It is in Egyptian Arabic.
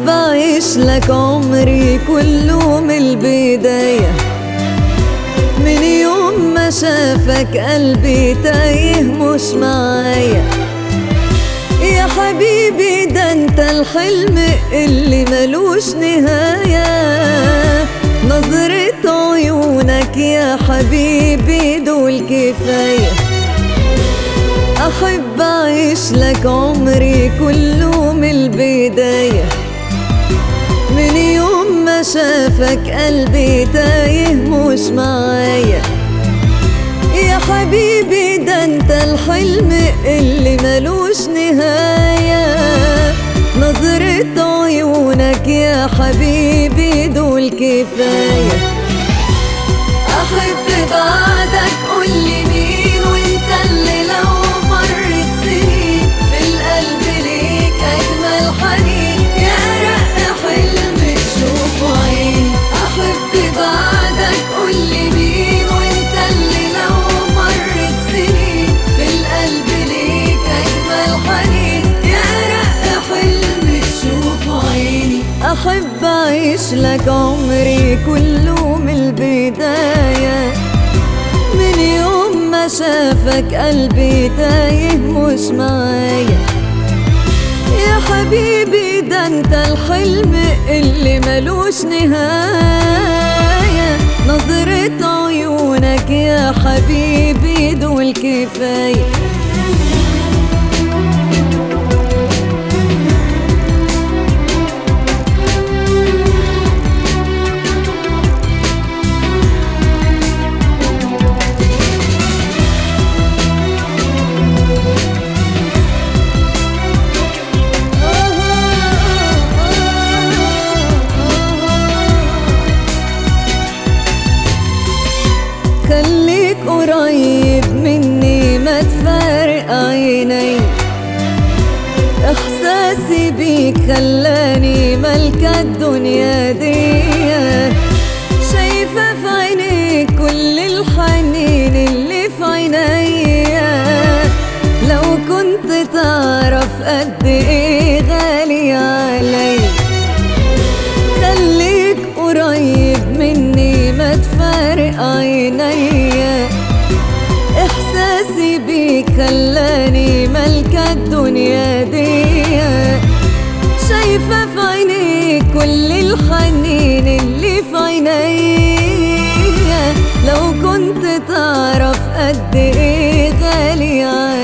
أحب أعيش لك عمري كله من البداية من يوم ما شافك قلبي تايه مش معايا يا حبيبي ده انت الحلم اللي ملوش نهاية نظرة عيونك يا حبيبي دول كفاية أحب أعيش لك عمري كله من البداية من يوم ما شافك قلبي تايه مش معايا يا حبيبي ده انت الحلم اللي ملوش نهاية نظرة عيونك يا حبيبي دول كفاية أحب بعدك قولي مين وانت اللي لو مرت سنين في القلب ليك أجمل حنين يا رق حلم تشوفه عيني أحب بعدك قولي مين وانت اللي لو مرت سنين في القلب ليك أجمل حنين يا رق حلم تشوفه عيني أحب أعيش لك عمري كله من البداية من يوم ما شافك قلبي تايه مش معايا يا حبيبي ده انت الحلم اللي ملوش نهاية نظرة عيونك يا حبيبي دول كفاية خليك قريب مني ما تفارق عيني احساسي بيك خلاني ملكة الدنيا دي شايفة في عينيك كل الحنين اللي في عينيا لو كنت تعرف قد ايه غالي علي خليك قريب مني ما تفارق عينيا احساسي بيك خلاني ملكة الدنيا دي شايفة في عينيك كل الحنين اللي في عينيا لو كنت تعرف قد ايه غالي علي